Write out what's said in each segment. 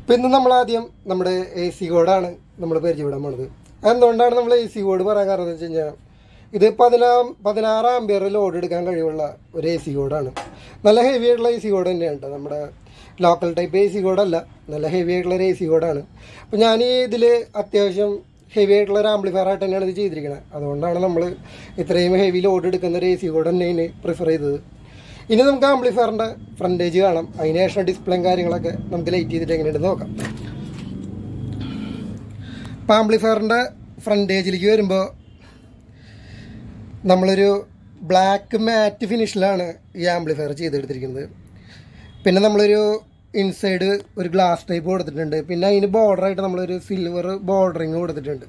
ഇപ്പം ഇന്ന് നമ്മൾ ആദ്യം നമ്മുടെ എ സി കോഡാണ് നമ്മൾ പരിചയപ്പെടാൻ പോണത് എന്തുകൊണ്ടാണ് നമ്മൾ എ സി കോഡ് പറയാൻ കാരണം എന്ന് വെച്ച് കഴിഞ്ഞാൽ ഇത് പതിനാ പതിനാറ് ആംബിയർ ലോഡ് എടുക്കാൻ കഴിവുള്ള ഒരു എ സി കോഡാണ് നല്ല ഹെവി ആയിട്ടുള്ള എ സി കോഡ് തന്നെയാണ് കേട്ടോ നമ്മുടെ ലോക്കൽ ടൈപ്പ് എ സി കോഡല്ല നല്ല ഹെവി ആയിട്ടുള്ള ഒരു എ സി കോഡാണ് അപ്പോൾ ഞാൻ ഈ ഇതിൽ അത്യാവശ്യം ഹെവി ആയിട്ടുള്ള ഒരു ആംപ്ലിഫയർ ആയിട്ട് തന്നെയാണ് ഇത് ചെയ്തിരിക്കുന്നത് അതുകൊണ്ടാണ് നമ്മൾ ഇത്രയും ഹെവി ലോഡ് എടുക്കുന്ന ഒരു എ സി കോഡ് തന്നെയാണ് പ്രിഫർ ചെയ്തത് ഇനി നമുക്ക് ആംപ്ലിഫയറിൻ്റെ ഫ്രണ്ടേജ് കാണാം അതിന് ശേഷം ഡിസ്പ്ലേയും കാര്യങ്ങളൊക്കെ നമുക്ക് ലൈറ്റ് ചെയ്തിട്ട് എങ്ങനെയുണ്ട് നോക്കാം അപ്പം ആംപ്ലിഫയറിൻ്റെ ഫ്രണ്ടേജിലേക്ക് വരുമ്പോൾ നമ്മളൊരു ബ്ലാക്ക് മാറ്റ് ഫിനിഷിലാണ് ഈ ആംപ്ലിഫയർ ചെയ്തെടുത്തിരിക്കുന്നത് പിന്നെ നമ്മളൊരു ഇൻസൈഡ് ഒരു ഗ്ലാസ് ടൈപ്പ് കൊടുത്തിട്ടുണ്ട് പിന്നെ അതിന് ബോർഡറായിട്ട് നമ്മളൊരു സിൽവർ ബോർഡറിങ് കൊടുത്തിട്ടുണ്ട്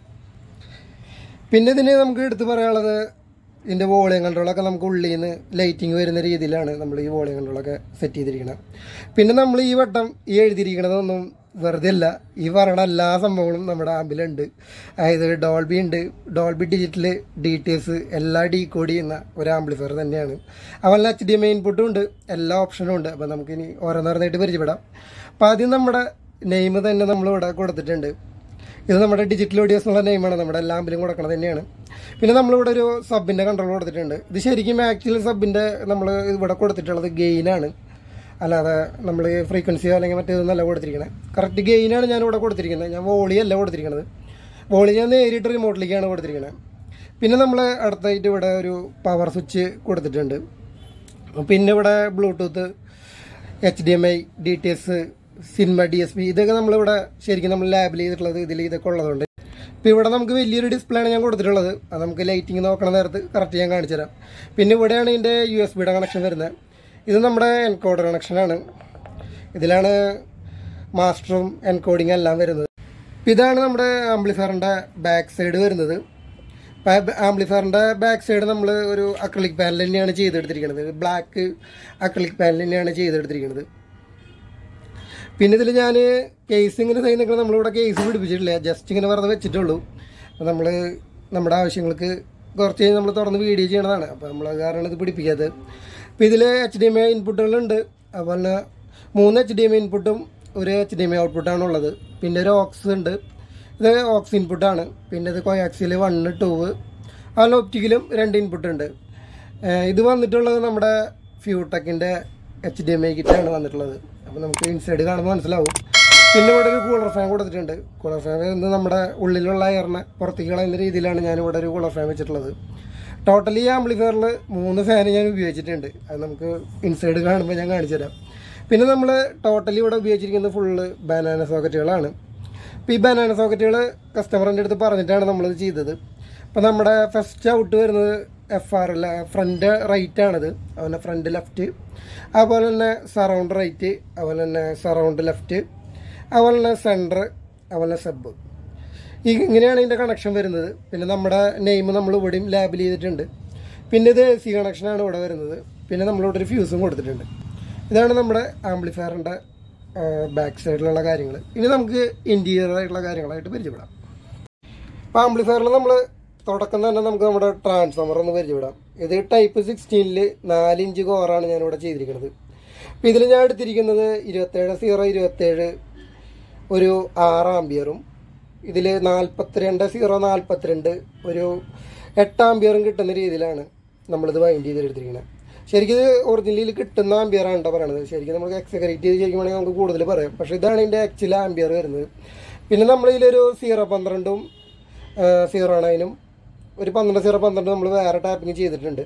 പിന്നെ ഇതിന് നമുക്ക് എടുത്തു പറയാനുള്ളത് ഇതിൻ്റെ വോളിയം കൺട്രോളൊക്കെ നമുക്ക് ഉള്ളിൽ നിന്ന് ലൈറ്റിംഗ് വരുന്ന രീതിയിലാണ് നമ്മൾ ഈ വോളിയം കൺട്രോളൊക്കെ സെറ്റ് ചെയ്തിരിക്കുന്നത് പിന്നെ നമ്മൾ ഈ വട്ടം ഈ എഴുതിയിരിക്കണതൊന്നും വെറുതെ അല്ല ഈ പറയണ എല്ലാ സംഭവങ്ങളും നമ്മുടെ ആമ്പിലുണ്ട് അതായത് ഡോൾബി ഉണ്ട് ഡോൾബി ഡിജിറ്റൽ ഡീറ്റെയിൽസ് എല്ലാം ഡീകോഡ് ചെയ്യുന്ന ഒരു ആംപ്ലിഫയർ തന്നെയാണ് അതുപോലെ എച്ച് ഡി എം ഇൻപുട്ടും ഉണ്ട് എല്ലാ ഓപ്ഷനും ഉണ്ട് അപ്പോൾ നമുക്കിനി ഓരോന്നോരോന്നായിട്ട് പരിചയപ്പെടാം അപ്പോൾ ആദ്യം നമ്മുടെ നെയിം തന്നെ നമ്മളിവിടെ കൊടുത്തിട്ടുണ്ട് ഇത് നമ്മുടെ ഡിജിറ്റൽ ഓഡിയോസ് എന്നുള്ള നെയിമാണ് നമ്മുടെ എല്ലാ ആമ്പിലും കൊടുക്കണത് തന്നെയാണ് പിന്നെ നമ്മളിവിടെ ഒരു സബിൻ്റെ കൺട്രോൾ കൊടുത്തിട്ടുണ്ട് ഇത് ശരിക്കും ആക്ച്വലി സബിൻ്റെ നമ്മൾ ഇവിടെ കൊടുത്തിട്ടുള്ളത് ഗെയിനാണ് അല്ലാതെ നമ്മൾ ഫ്രീക്വൻസിയോ അല്ലെങ്കിൽ മറ്റേതൊന്നല്ല കൊടുത്തിരിക്കുന്നത് കറക്റ്റ് ഗെയിനാണ് ഞാൻ ഇവിടെ കൊടുത്തിരിക്കുന്നത് ഞാൻ വോളി അല്ല കൊടുത്തിരിക്കുന്നത് വോളി ഞാൻ നേരിട്ട് റിമോട്ടിലേക്കാണ് കൊടുത്തിരിക്കുന്നത് പിന്നെ നമ്മൾ അടുത്തായിട്ട് ഇവിടെ ഒരു പവർ സ്വിച്ച് കൊടുത്തിട്ടുണ്ട് പിന്നെ ഇവിടെ bluetooth H D M I D T S cinema D S P ഇതൊക്കെ നമ്മളിവിടെ ശരിക്കും നമ്മൾ ലാബിൽ ചെയ്തിട്ടുള്ളത് ഇതിൽ ഇതൊക്കെ ഉള്ളതുകൊണ്ട് ഇപ്പോൾ ഇവിടെ നമുക്ക് വലിയൊരു ഡിസ്പ്ലേ ആണ് ഞാൻ കൊടുത്തിട്ടുള്ളത് അത് നമുക്ക് ലൈറ്റിംഗ് നോക്കണ നേരത്ത് കറക്റ്റ് ഞാൻ കാണിച്ചു തരാം പിന്നെ ഇവിടെയാണ് ഇതിൻ്റെ യു എസ് ബിയുടെ കണക്ഷൻ വരുന്നത് ഇത് നമ്മുടെ എൻകോഡർ കണക്ഷനാണ് ഇതിലാണ് മാസ്റ്ററും എൻകോഡിങ് എല്ലാം വരുന്നത് അപ്പോൾ ഇതാണ് നമ്മുടെ ആംപ്ലിഫയറിൻ്റെ ബാക്ക് സൈഡ് വരുന്നത് ആംപ്ലിഫയറിൻ്റെ ബാക്ക് സൈഡ് നമ്മൾ ഒരു അക്രലിക് പാനൽ തന്നെയാണ് ചെയ്തെടുത്തിരിക്കുന്നത് ബ്ലാക്ക് അക്രലിക് പാനൽ തന്നെയാണ് ചെയ്തെടുത്തിരിക്കുന്നത് പിന്നെ ഇതിൽ ഞാൻ കേസ് ഇങ്ങനെ സൈൻ നിൽക്കണം നമ്മളിവിടെ കേസ് പിടിപ്പിച്ചിട്ടില്ല ജസ്റ്റ് ഇങ്ങനെ വെറുതെ വെച്ചിട്ടുള്ളൂ അപ്പോൾ നമ്മൾ നമ്മുടെ ആവശ്യങ്ങൾക്ക് കുറച്ച് കഴിഞ്ഞ് നമ്മൾ തുറന്ന് വീഡിയോ ചെയ്യണതാണ് അപ്പോൾ നമ്മൾ അത് കാരണം ഇത് പിടിപ്പിക്കാത്തത് അപ്പോൾ ഇതിൽ എച്ച് ഡി എം ഐ ഇൻപുട്ടുകളുണ്ട് അതുപോലെ മൂന്ന് എച്ച് ഡി എം ഐ ഇൻപുട്ടും ഒരു എച്ച് ഡി എം ഐ ഔട്ട്പുട്ടാണ് ഉള്ളത് പിന്നെ ഒരു ഓക്സ് ഉണ്ട് ഇത് ഓക്സ് ഇൻപുട്ടാണ് പിന്നെ ഇത് കൊയാക്സിൽ വണ്ണ് ടൂ അതുപോലെ ഒപ്റ്റിക്കലും രണ്ട് ഇൻപുട്ട് ഉണ്ട് ഏഹ് ഇത് വന്നിട്ടുള്ളത് നമ്മുടെ ഫ്യൂടെക്കിൻ്റെ എച്ച് ഡി എം ഐ കിറ്റാണ് വന്നിട്ടുള്ളത് അപ്പോൾ നമുക്ക് ഇൻസൈഡ് കാണുമ്പോൾ മനസ്സിലാവും പിന്നെ ഇവിടെ ഒരു കൂളർ ഫാൻ കൊടുത്തിട്ടുണ്ട് കൂളർ ഫാൻ എന്ന് നമ്മുടെ ഉള്ളിലുള്ള എയറിനെ പുറത്തേക്ക് കളയുന്ന രീതിയിലാണ് ഞാൻ ഇവിടെ ഒരു കൂളർ ഫാൻ വെച്ചിട്ടുള്ളത് ടോട്ടലി ഈ ആംപ്ലിഫയറിൽ മൂന്ന് ഫാൻ ഞാൻ ഉപയോഗിച്ചിട്ടുണ്ട് അത് നമുക്ക് ഇൻസൈഡ് കാണുമ്പോൾ ഞാൻ കാണിച്ചു തരാം പിന്നെ നമ്മൾ ടോട്ടലി ഇവിടെ ഉപയോഗിച്ചിരിക്കുന്നത് ഫുള്ള് ബാനാന സോക്കറ്റുകളാണ് അപ്പോൾ ഈ ബനാന സോക്കറ്റുകൾ കസ്റ്റമറിൻ്റെ അടുത്ത് പറഞ്ഞിട്ടാണ് നമ്മളിത് ചെയ്തത് അപ്പോൾ നമ്മുടെ ഫസ്റ്റ് ഔട്ട് വരുന്നത് എഫ് ആർ അല്ല ഫ്രണ്ട് റൈറ്റ് ആണിത് അതുപോലെ ഫ്രണ്ട് ലെഫ്റ്റ് അതുപോലെ തന്നെ സറൗണ്ട് റൈറ്റ് അതുപോലെ തന്നെ സറൗണ്ട് ലെഫ്റ്റ് അതുപോലെ തന്നെ സെൻറ്റർ അതുപോലെ സബ് ഈ ഇങ്ങനെയാണ് ഇതിൻ്റെ കണക്ഷൻ വരുന്നത് പിന്നെ നമ്മുടെ നെയിം നമ്മൾ ഇവിടെയും ലാബിൽ ചെയ്തിട്ടുണ്ട് പിന്നെ ഇത് സി കണക്ഷനാണ് ഇവിടെ വരുന്നത് പിന്നെ നമ്മളിവിടെ ഒരു ഫ്യൂസും കൊടുത്തിട്ടുണ്ട് ഇതാണ് നമ്മുടെ ആംപ്ലിഫയറിൻ്റെ ബാക്ക് സൈഡിലുള്ള കാര്യങ്ങൾ ഇനി നമുക്ക് ഇൻറ്റീരിയർ ആയിട്ടുള്ള കാര്യങ്ങളായിട്ട് പരിചയപ്പെടാം ഇപ്പോൾ ആംപ്ലിഫയറിൽ നമ്മൾ തുടക്കം തന്നെ നമുക്ക് നമ്മുടെ ട്രാൻസ്ഫോമർ ഒന്ന് പരിചയപ്പെടാം ഇത് ടൈപ്പ് സിക്സ്റ്റീനിൽ നാല് ഇഞ്ച് കോറാണ് ഞാനിവിടെ ചെയ്തിരിക്കുന്നത് അപ്പോൾ ഇതിൽ ഞാൻ എടുത്തിരിക്കുന്നത് ഇരുപത്തേഴ് സീറോ ഇരുപത്തേഴ് ഒരു ആറ് ആംബിയറും ഇതിൽ നാൽപ്പത്തിരണ്ട് സീറോ നാൽപ്പത്തിരണ്ട് ഒരു എട്ട് ആംബിയറും കിട്ടുന്ന രീതിയിലാണ് നമ്മളിത് വൈൻഡ് ചെയ്തെടുത്തിരിക്കുന്നത് ശരിക്കും ഇത് ഒറിജിനലിൽ കിട്ടുന്ന ആംബിയറാണ് കേട്ടോ പറയണത് ശരിക്കും നമുക്ക് എക്സഗ്രേറ്റ് ചെയ്ത് ശരിക്കും വേണമെങ്കിൽ നമുക്ക് കൂടുതൽ പറയാം പക്ഷേ ഇതാണ് ഇതിൻ്റെ ആക്ച്വൽ ആംബിയർ വരുന്നത് പിന്നെ നമ്മളിതിലൊരു സീറോ പന്ത്രണ്ടും സീറോ നയനും ഒരു പന്ത്രണ്ട് സീറോ പന്ത്രണ്ട് നമ്മൾ വേറെ ടാപ്പിംഗ് ചെയ്തിട്ടുണ്ട്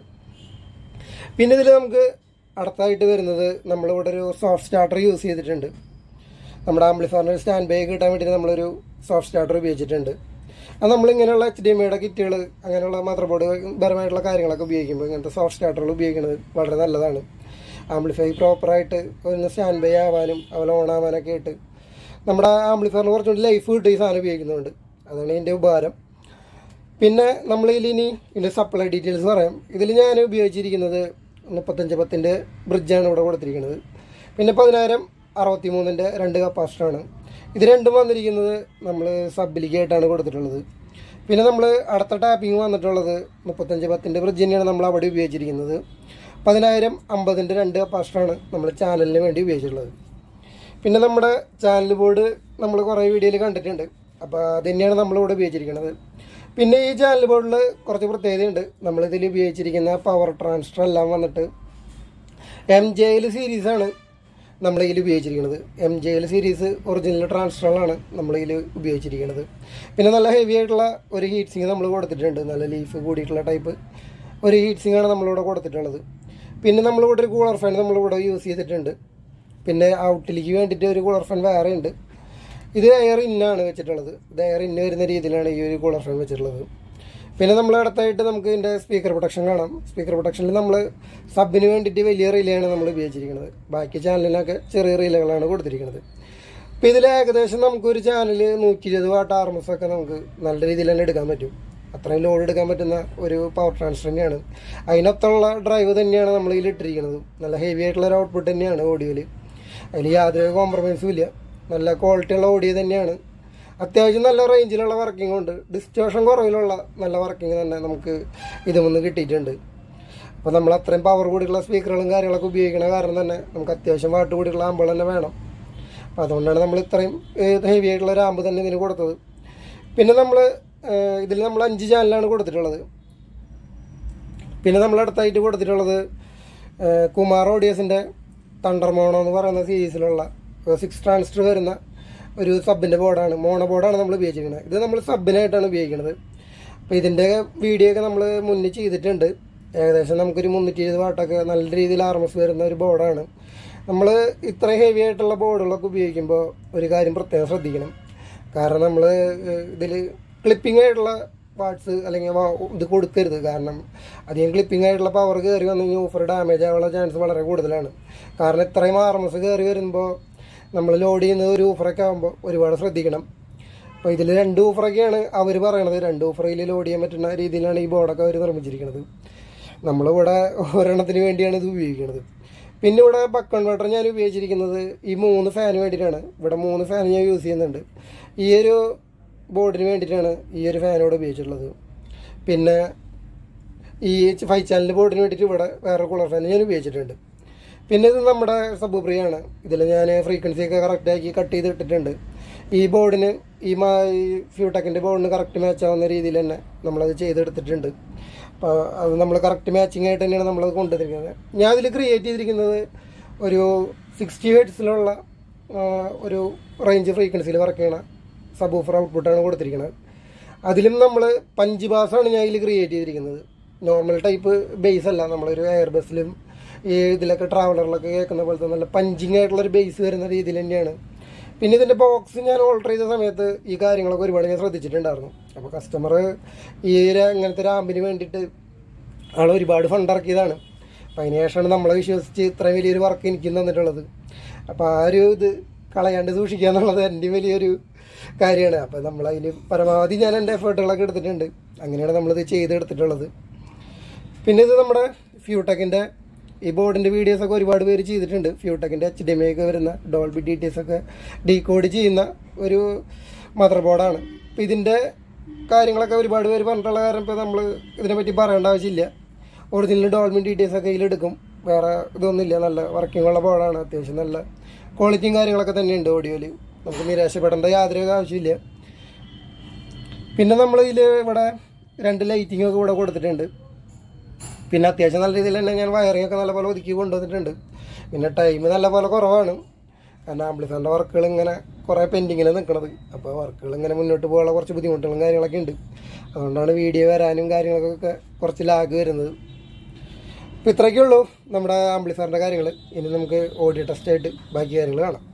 പിന്നെ ഇതിൽ നമുക്ക് അടുത്തായിട്ട് വരുന്നത് നമ്മളിവിടെ ഒരു സോഫ്റ്റ് സ്റ്റാർട്ടർ യൂസ് ചെയ്തിട്ടുണ്ട് നമ്മുടെ ആംപ്ലിഫയറിന് സ്റ്റാൻഡ് ബൈ കിട്ടാൻ വേണ്ടി നമ്മളൊരു സോഫ്റ്റ് സ്റ്റാർട്ടർ ഉപയോഗിച്ചിട്ടുണ്ട് അത് നമ്മളിങ്ങനെയുള്ള എച്ച് ഡി എം ഐയുടെ കിറ്റുകൾ അങ്ങനെയുള്ള മദർ ബോർഡ് പരമായിട്ടുള്ള കാര്യങ്ങളൊക്കെ ഉപയോഗിക്കുമ്പോൾ ഇങ്ങനത്തെ സോഫ്റ്റ് സ്റ്റാർട്ടറുകൾ ഉപയോഗിക്കുന്നത് വളരെ നല്ലതാണ് ആംപ്ലിഫൈ പ്രോപ്പറായിട്ട് ഒന്ന് സ്റ്റാൻഡ് ബൈ ആവാനും അതുപോലെ ഓൺ ആവാനൊക്കെ ആയിട്ട് നമ്മുടെ ആംപ്ലിഫയറിന് കുറച്ചുകൂടി ലൈഫ് കിട്ടും ഈ സാധനം ഉപയോഗിക്കുന്നുണ്ട് അതാണ് ഇതിൻ്റെ ഉപകാരം പിന്നെ നമ്മൾ ഇതിൽ ഇനി ഇതിൻ്റെ സപ്ലൈ ഡീറ്റെയിൽസ് പറയാം ഇതിൽ ഞാൻ ഉപയോഗിച്ചിരിക്കുന്നത് മുപ്പത്തഞ്ച് പത്തിൻ്റെ ബ്രിഡ്ജാണ് ഇവിടെ കൊടുത്തിരിക്കുന്നത് പിന്നെ പതിനായിരം അറുപത്തി മൂന്നിൻ്റെ രണ്ട് കപ്പാസിറ്ററാണ് ഇത് രണ്ടും വന്നിരിക്കുന്നത് നമ്മൾ സബിലിക്കായിട്ടാണ് കൊടുത്തിട്ടുള്ളത് പിന്നെ നമ്മൾ അടുത്ത ടാപ്പിംഗ് വന്നിട്ടുള്ളത് മുപ്പത്തഞ്ച് പത്തിൻ്റെ ബ്രിഡ്ജ് തന്നെയാണ് നമ്മൾ അവിടെ ഉപയോഗിച്ചിരിക്കുന്നത് പതിനായിരം അമ്പതിൻ്റെ രണ്ട് കപ്പാസിറ്ററാണ് നമ്മൾ ചാനലിന് വേണ്ടി ഉപയോഗിച്ചിട്ടുള്ളത് പിന്നെ നമ്മുടെ ചാനൽ ബോർഡ് നമ്മൾ കുറേ വീഡിയോയിൽ കണ്ടിട്ടുണ്ട് അപ്പോൾ അത് തന്നെയാണ് നമ്മളിവിടെ ഉപയോഗിച്ചിരിക്കുന്നത് പിന്നെ ഈ ചാനൽ ബോർഡിൽ കുറച്ച് പ്രത്യേകതയുണ്ട് നമ്മളിതിൽ ഉപയോഗിച്ചിരിക്കുന്ന പവർ ട്രാൻസ്ഫർ എല്ലാം വന്നിട്ട് എം ജെ എൽ സീരീസാണ് നമ്മൾ ഇതിൽ ഉപയോഗിച്ചിരിക്കുന്നത് M J L series original ട്രാൻസ്ഫറുകളാണ് നമ്മൾ ഇതിൽ ഉപയോഗിച്ചിരിക്കുന്നത് പിന്നെ നല്ല ഹെവി ആയിട്ടുള്ള ഒരു ഹീറ്റ് സിങ് നമ്മൾ കൊടുത്തിട്ടുണ്ട് നല്ല ലീഫ് കൂടിയിട്ടുള്ള ടൈപ്പ് ഒരു ഹീറ്റ് സിങ്ങാണ് നമ്മളിവിടെ കൊടുത്തിട്ടുള്ളത് പിന്നെ നമ്മളിവിടെ ഒരു കൂളർ ഫാൻ നമ്മളിവിടെ യൂസ് ചെയ്തിട്ടുണ്ട് പിന്നെ ഔട്ടിലേക്ക് വേണ്ടിയിട്ട് ഒരു കൂളർ ഫാൻ വേറെ ഉണ്ട് ഇത് എയർ ഇന്നാണ് വെച്ചിട്ടുള്ളത് ഇത് എയർ ഇന്ന് വരുന്ന രീതിയിലാണ് ഈ ഒരു കൂളർ ഫാൻ വെച്ചിട്ടുള്ളത് പിന്നെ നമ്മൾ അടുത്തായിട്ട് നമുക്ക് ഇതിൻ്റെ സ്പീക്കർ പ്രൊട്ടക്ഷൻ കാണാം സ്പീക്കർ പ്രൊട്ടക്ഷനിൽ നമ്മൾ സബിന് വേണ്ടിയിട്ട് വലിയ റിലയാണ് നമ്മൾ ഉപയോഗിച്ചിരിക്കുന്നത് ബാക്കി ചാനലിനൊക്കെ ചെറിയ റിലകളാണ് കൊടുത്തിരിക്കുന്നത് അപ്പോൾ ഇതിൽ ഏകദേശം നമുക്കൊരു ചാനൽ നൂറ്റി ഇരുപത് വാട്ട് ആർ എം എസ് ഒക്കെ നമുക്ക് നല്ല രീതിയിൽ തന്നെ എടുക്കാൻ പറ്റും അത്രയും ലോഡ് എടുക്കാൻ പറ്റുന്ന ഒരു പവർ ട്രാൻസ്ഫർ തന്നെയാണ് അതിനൊത്തുള്ള ഡ്രൈവ് തന്നെയാണ് നമ്മൾ ഇതിൽ ഇട്ടിരിക്കുന്നത് നല്ല ഹെവി ആയിട്ടുള്ള ഒരു ഔട്ട്പുട്ട് തന്നെയാണ് ഓഡിയോയിൽ അതിൽ യാതൊരു കോംപ്രമൈസും ഇല്ല നല്ല ക്വാളിറ്റിയുള്ള ഓഡിയോ തന്നെയാണ് അത്യാവശ്യം നല്ല റേഞ്ചിലുള്ള വർക്കിംഗ് ഉണ്ട് ഡിസ്റ്റോഷൻ കുറവിലുള്ള നല്ല വർക്കിംഗ് തന്നെ നമുക്ക് ഇതുമൊന്ന് കിട്ടിയിട്ടുണ്ട് അപ്പോൾ നമ്മൾ അത്രയും പവർ കൂടിയുള്ള സ്പീക്കറുകളും കാര്യങ്ങളൊക്കെ ഉപയോഗിക്കണ കാരണം തന്നെ നമുക്ക് അത്യാവശ്യം വാട്ട് കൂടിയുള്ള ആമ്പുകൾ തന്നെ വേണം അപ്പോൾ അതുകൊണ്ടാണ് നമ്മൾ ഇത്രയും ഹെവി ആയിട്ടുള്ള ഒരു ആമ്പ് തന്നെ ഇതിന് കൊടുത്തത് പിന്നെ നമ്മൾ ഇതിൽ നമ്മൾ അഞ്ച് ചാനലാണ് കൊടുത്തിട്ടുള്ളത് പിന്നെ നമ്മൾ അടുത്തായിട്ട് കൊടുത്തിട്ടുള്ളത് ഏഹ്, കുമാർ ഓഡിയസിൻ്റെ തണ്ടർ മോണോ എന്ന് പറയുന്ന സീരീസിലുള്ള സിക്സ് ട്രാൻസ്റ്റർ വരുന്ന ഒരു സബിൻ്റെ ബോർഡാണ് മോണോ ബോർഡാണ് നമ്മൾ ഉപയോഗിച്ചിരിക്കുന്നത് ഇത് നമ്മൾ സബിനായിട്ടാണ് ഉപയോഗിക്കുന്നത് അപ്പോൾ ഇതിൻ്റെ വീഡിയോ ഒക്കെ നമ്മൾ മുന്നിൽ ചെയ്തിട്ടുണ്ട് ഏകദേശം നമുക്കൊരു മുന്നൂറ്റി ഇരുപത് വാട്ടൊക്കെ നല്ല രീതിയിൽ ആർ എം എസ് വരുന്ന ഒരു ബോർഡാണ് നമ്മൾ ഇത്രയും ഹെവി ആയിട്ടുള്ള ബോർഡുകളൊക്കെ ഉപയോഗിക്കുമ്പോൾ ഒരു കാര്യം പ്രത്യേകം ശ്രദ്ധിക്കണം കാരണം നമ്മൾ ഇതിൽ ക്ലിപ്പിംഗ് ആയിട്ടുള്ള പാർട്സ് അല്ലെങ്കിൽ വ- ഇത് കൊടുക്കരുത് കാരണം അധികം ക്ലിപ്പിംഗ് ആയിട്ടുള്ള പവർ കയറി വന്നു കഴിഞ്ഞാൽ ഓഫർ ഡാമേജ് ആവാനുള്ള ചാൻസ് വളരെ കൂടുതലാണ് കാരണം ഇത്രയും ആർ എം എസ് കയറി വരുമ്പോൾ നമ്മൾ ലോഡ് ചെയ്യുന്നത് ഒരു ഓഫറൊക്കെ ആകുമ്പോൾ ഒരുപാട് ശ്രദ്ധിക്കണം അപ്പോൾ ഇതിൽ രണ്ട് ഓഫറൊക്കെയാണ് അവർ പറയണത് രണ്ട് ഓഫറിൽ ലോഡ് ചെയ്യാൻ പറ്റുന്ന രീതിയിലാണ് ഈ ബോർഡൊക്കെ അവർ നിർമ്മിച്ചിരിക്കുന്നത് നമ്മളിവിടെ ഒരെണ്ണത്തിന് വേണ്ടിയാണ് ഇത് ഉപയോഗിക്കുന്നത് പിന്നെ ഇവിടെ ബക്ക് കൺവെർട്ടർ ഞാൻ ഉപയോഗിച്ചിരിക്കുന്നത് ഈ മൂന്ന് ഫാന് വേണ്ടിയിട്ടാണ് ഇവിടെ മൂന്ന് ഫാൻ ഞാൻ യൂസ് ചെയ്യുന്നുണ്ട് ഈ ഒരു ബോർഡിന് വേണ്ടിയിട്ടാണ് ഈ ഒരു ഫാൻ ഇവിടെ ഉപയോഗിച്ചിട്ടുള്ളത് പിന്നെ ഈ ഫൈവ് ചാനൽ ബോർഡിന് വേണ്ടിയിട്ട് ഇവിടെ വേറെ കൂളർ ഫാൻ ഞാൻ ഉപയോഗിച്ചിട്ടുണ്ട് പിന്നെ ഇത് നമ്മുടെ സബ് ആണ് ഇതിൽ ഞാൻ ഫ്രീക്വൻസി ഒക്കെ കറക്റ്റ് ആക്കി കട്ട് ചെയ്ത് ഇട്ടിട്ടുണ്ട് ഈ ബോർഡിന് ഈ മാ ഈ ഫ്യൂടെക്കിൻ്റെ ബോർഡിന് കറക്റ്റ് മാച്ച് ആവുന്ന രീതിയിൽ തന്നെ നമ്മളത് ചെയ്തെടുത്തിട്ടുണ്ട് അപ്പോൾ അത് നമ്മൾ കറക്റ്റ് മാച്ചിങ് ആയിട്ട് തന്നെയാണ് നമ്മളത് കൊണ്ടുവന്നിരിക്കുന്നത് ഞാൻ ഇതിൽ ക്രിയേറ്റ് ചെയ്തിരിക്കുന്നത് ഒരു സിക്സ്റ്റി ഹെഡ്സിലുള്ള ഒരു റേഞ്ച് ഫ്രീക്വൻസിയിൽ വർക്ക് ചെയ്യണ സബ് ഓഫർ ഔട്ട്പുട്ടാണ് കൊടുത്തിരിക്കുന്നത് അതിലും നമ്മൾ പഞ്ച് ബാസാണ് ഞാൻ ഇതിൽ ക്രിയേറ്റ് ചെയ്തിരിക്കുന്നത് നോർമൽ ടൈപ്പ് ബേസ് അല്ല നമ്മളൊരു എയർ ബസ്സിലും ഈ ഇതിലൊക്കെ ട്രാവലറിലൊക്കെ കേൾക്കുന്ന പോലത്തെ നല്ല പഞ്ചിങ് ആയിട്ടുള്ള ഒരു ബേസ് വരുന്ന രീതിയിൽ തന്നെയാണ് പിന്നെ ഇതിൻ്റെ ബോക്സ് ഞാൻ ഓൾട്ടർ ചെയ്ത സമയത്ത് ഈ കാര്യങ്ങളൊക്കെ ഒരുപാട് ഞാൻ ശ്രദ്ധിച്ചിട്ടുണ്ടായിരുന്നു അപ്പോൾ കസ്റ്റമർ ഈ ഒരു അങ്ങനത്തെ ഒരു ആമ്പിന് വേണ്ടിയിട്ട് ആൾ ഒരുപാട് ഫണ്ട് ഇറക്കിയതാണ് അപ്പം അതിന് ശേഷമാണ് നമ്മളെ വിശ്വസിച്ച് ഇത്രയും വലിയൊരു വർക്ക് എനിക്ക് തന്നിട്ടുള്ളത് അപ്പോൾ ആ ഒരു ഇത് കളയാണ്ട് സൂക്ഷിക്കുക എന്നുള്ളത് എൻ്റെ വലിയൊരു കാര്യമാണ് അപ്പോൾ നമ്മളതിൽ പരമാവധി ഞാൻ എൻ്റെ എഫേർട്ടുകളൊക്കെ എടുത്തിട്ടുണ്ട് അങ്ങനെയാണ് നമ്മളിത് ചെയ്തെടുത്തിട്ടുള്ളത് പിന്നെ ഇത് നമ്മുടെ ഫ്യൂടെക്കിൻ്റെ ഈ ബോർഡിൻ്റെ വീഡിയോസൊക്കെ ഒരുപാട് പേര് ചെയ്തിട്ടുണ്ട് ഫ്യൂടെക്കിൻ്റെ എച്ച് ഡി എം ഒക്കെ വരുന്ന ഡോൾബി ഡി ടി എസ് ഒക്കെ ഡീകോഡ് ചെയ്യുന്ന ഒരു മദർ ബോർഡാണ് അപ്പോൾ ഇതിൻ്റെ കാര്യങ്ങളൊക്കെ ഒരുപാട് പേര് പറഞ്ഞിട്ടുള്ള കാരണം ഇപ്പോൾ നമ്മൾ ഇതിനെപ്പറ്റി പറയേണ്ട ആവശ്യമില്ല original Dolby D T S ഒക്കെ ഇതിലെടുക്കും വേറെ ഇതൊന്നുമില്ല നല്ല വർക്കിംഗ് ഉള്ള ബോർഡാണ് അത്യാവശ്യം നല്ല ക്വാളിറ്റിയും കാര്യങ്ങളൊക്കെ തന്നെയുണ്ട് ഓഡിയോയിൽ നമുക്ക് നിരാശപ്പെടേണ്ട യാതൊരു ആവശ്യമില്ല പിന്നെ നമ്മൾ ഇതിൽ ഇവിടെ രണ്ട് ലൈറ്റിംഗ് ഒക്കെ ഇവിടെ കൊടുത്തിട്ടുണ്ട് പിന്നെ അത്യാവശ്യം നല്ല രീതിയിൽ തന്നെ ഞാൻ വയറിംഗ് ഒക്കെ നല്ലപോലെ ഒതുക്കി കൊണ്ടുവന്നിട്ടുണ്ട് പിന്നെ ടൈം നല്ലപോലെ കുറവാണ് കാരണം ആംപ്ലിഫയറിൻ്റെ വർക്കുകൾ ഇങ്ങനെ കുറേ പെൻഡിങ്ങിൽ നിൽക്കുന്നത് അപ്പോൾ വർക്കുകൾ ഇങ്ങനെ മുന്നോട്ട് പോകാനുള്ള കുറച്ച് ബുദ്ധിമുട്ടുകളും കാര്യങ്ങളൊക്കെ ഉണ്ട് അതുകൊണ്ടാണ് വീഡിയോ വരാനും കാര്യങ്ങൾക്കൊക്കെ കുറച്ച് ലാഗ് വരുന്നത് അപ്പോൾ ഇത്രയൊക്കെ ഉള്ളൂ നമ്മുടെ ആംപ്ലിഫയറിൻ്റെ കാര്യങ്ങൾ ഇനി നമുക്ക് ഓഡിയോ ടെസ്റ്റ് ആയിട്ട് ബാക്കി കാര്യങ്ങൾ കാണാം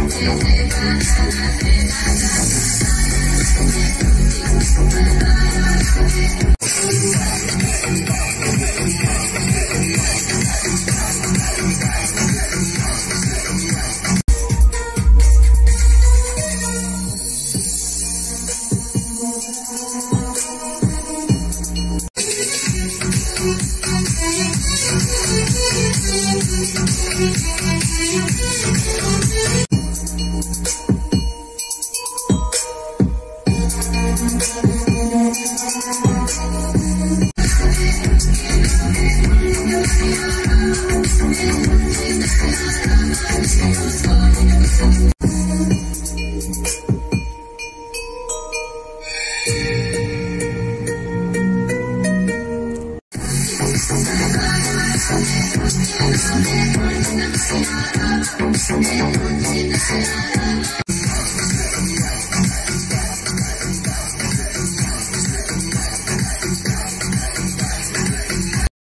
Thank